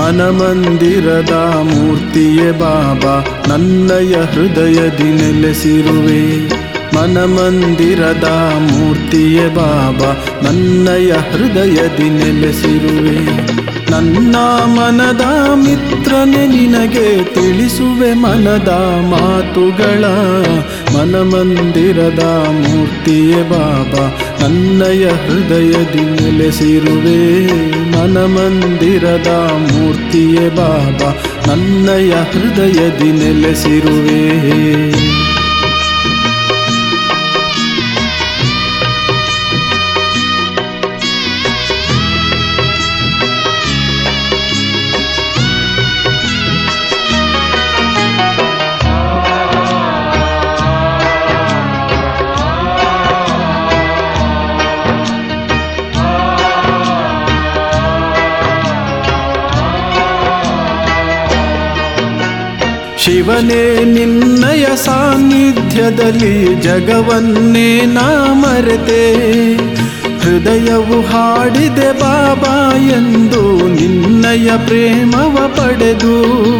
ಮನಮಂದಿರದ ಮೂರ್ತಿಯೇ ಬಾಬಾ ನನ್ನಯ ಹೃದಯದಿ ನೆಲೆಸಿರುವೆ ಮನಮಂದಿರದ ಮೂರ್ತಿಯೇ ಬಾಬಾ ನನ್ನಯ ಹೃದಯದಿ ನೆಲೆಸಿರುವೆ ನನ್ನ ಮನದ ಮಿತ್ರನೆ ನಿನಗೆ ತಿಳಿಸುವೆ ಮನದ ಮಾತುಗಳ ಮನಮಂದಿರದ ಮೂರ್ತಿಯೇ ಬಾಬಾ ನನ್ನಯ ಹೃದಯದಿ ನೆಲೆಸಿರುವೆ ಮನಮಂದಿರದ ಮೂರ್ತಿಯೇ ಬಾಬಾ ನನ್ನಯ ಹೃದಯದಿ ನೆಲೆಸಿರುವೆ ಶಿವನೇ ನಿನ್ನಯ ಸಾನ್ನಿಧ್ಯದಲ್ಲಿ ಜಗವನ್ನೇ ನಾ ಮರೆತೆ ಹೃದಯವು ಹಾಡಿದೆ ಬಾಬಾ ಎಂದು ನಿನ್ನಯ ಪ್ರೇಮವ ಪಡೆದು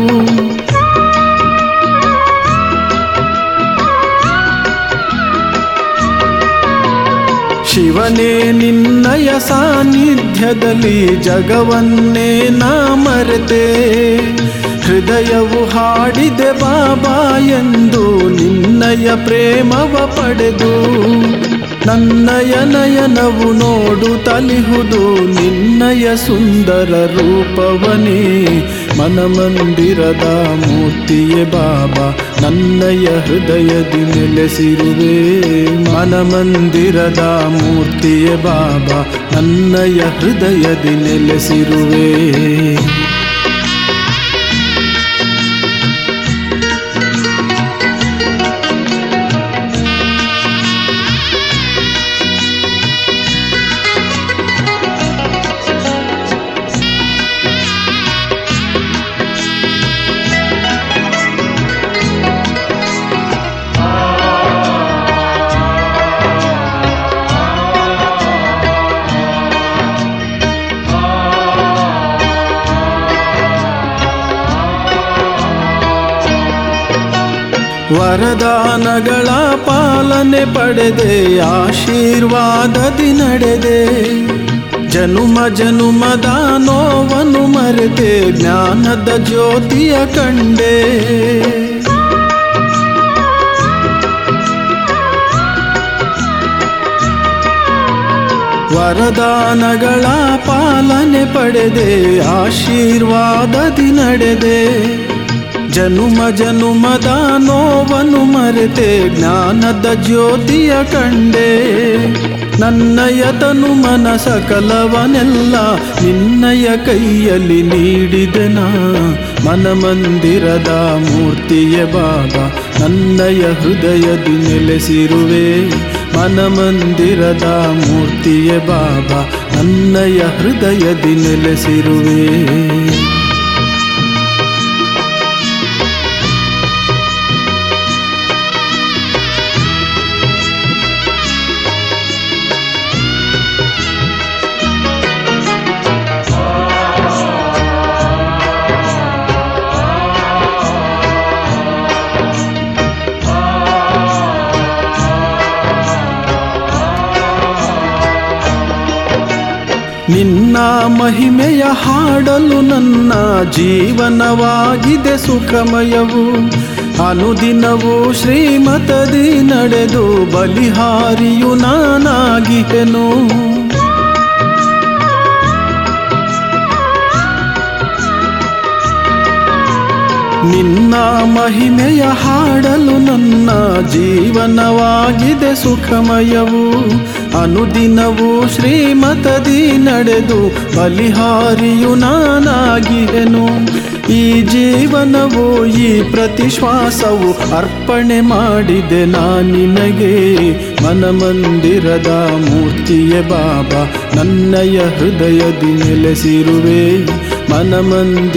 ಶಿವನೇ ನಿನ್ನಯ ಸಾನ್ನಿಧ್ಯದಲ್ಲಿ ಜಗವನ್ನೇ ನಾ ಮರೆತೆ ಹೃದಯವು ಹಾಡಿದೆ ಬಾಬಾ ಎಂದು ನಿನ್ನಯ ಪ್ರೇಮವ ಪಡೆದು ನನ್ನಯ ನಯನವು ನೋಡು ತಲಿಹುದು ನಿನ್ನಯ ಸುಂದರ ರೂಪವನೇ ಮನಮಂದಿರದ ಮೂರ್ತಿಯೇ ಬಾಬಾ ನನ್ನಯ ಹೃದಯದಿ ನೆಲೆಸಿರುವೆ ಮನಮಂದಿರದ ಮೂರ್ತಿಯೇ ಬಾಬಾ ನನ್ನಯ ಹೃದಯದಿ ನೆಲೆಸಿರುವೆ ವರದಾನಗಳ ಪಾಲನೆ ಪಡೆದೆ ಆಶೀರ್ವಾದದಿ ನಡೆದೆ ಜನುಮ ಜನುಮದ ನೋವನ್ನು ಮರೆತೆ ಜ್ಞಾನದ ಜ್ಯೋತಿಯ ಕಂಡೆ ವರದಾನಗಳ ಪಾಲನೆ ಪಡೆದೆ ಆಶೀರ್ವಾದದಿ ನಡೆದೆ ಜನುಮ ಜನುಮದ ನೋವನ್ನು ಮರೆತೆ ಜ್ಞಾನದ ಜ್ಯೋತಿಯ ಕಂಡೆ ನನ್ನಯ ತನು ಮನ ಸಕಲವನೆಲ್ಲ ನಿನ್ನಯ ಕೈಯಲ್ಲಿ ನೀಡಿದೆನ ಮನಮಂದಿರದ ಮೂರ್ತಿಯ ಬಾಬಾ ನನ್ನಯ ಹೃದಯದಿ ನೆಲೆಸಿರುವೆ ಮನಮಂದಿರದ ಮೂರ್ತಿಯ ಬಾಬಾ ನನ್ನಯ ಹೃದಯದಿ ನೆಲೆಸಿರುವೆ ನಿನ್ನ ಮಹಿಮೆಯ ಹಾಡಲು ನನ್ನ ಜೀವನವಾಗಿದೆ ಸುಖಮಯವು ಅನುದಿನವೂ ಶ್ರೀಮತದಿ ನಡೆದು ಬಲಿಹಾರಿಯು ನಾನಾಗಿಹೆನು ನಿನ್ನ ಮಹಿಮೆಯ ಹಾಡಲು ನನ್ನ ಜೀವನವಾಗಿದೆ ಸುಖಮಯವು ಅನುದಿನವೂ ಶ್ರೀಮತದಿ ನಡೆದು ಬಲಿಹಾರಿಯು ನಾನಾಗಿಹೆನು ಈ ಜೀವನವು ಈ ಪ್ರತಿಶ್ವಾಸವು ಅರ್ಪಣೆ ಮಾಡಿದೆ ನಾನಿನಗೆ ಮನಮಂದಿರದ ಮೂರ್ತಿಯ ಬಾಬಾ ನನ್ನಯ ಹೃದಯದಿ ನೆಲೆಸಿರುವೆ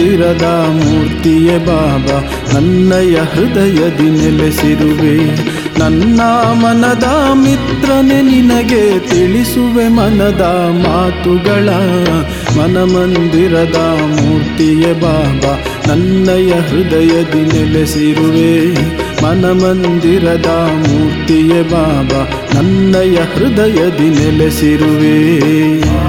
ಮನಮಂದಿರದ ಮೂರ್ತಿಯ ಬಾಬಾ ನನ್ನಯ ಹೃದಯದಿ ನೆಲೆಸಿರುವೆ ನನ್ನ ಮನದ ಮಿತ್ರನೆ ನಿನಗೆ ತಿಳಿಸುವೆ ಮನದ ಮಾತುಗಳ ಮನಮಂದಿರದ ಮೂರ್ತಿಯೇ ಬಾಬಾ ನನ್ನಯ ಹೃದಯದಿ ನೆಲೆಸಿರುವೆ ಮನಮಂದಿರದ ಮೂರ್ತಿಯೇ ಬಾಬಾ ನನ್ನಯ ಹೃದಯದಿ ನೆಲೆಸಿರುವೆ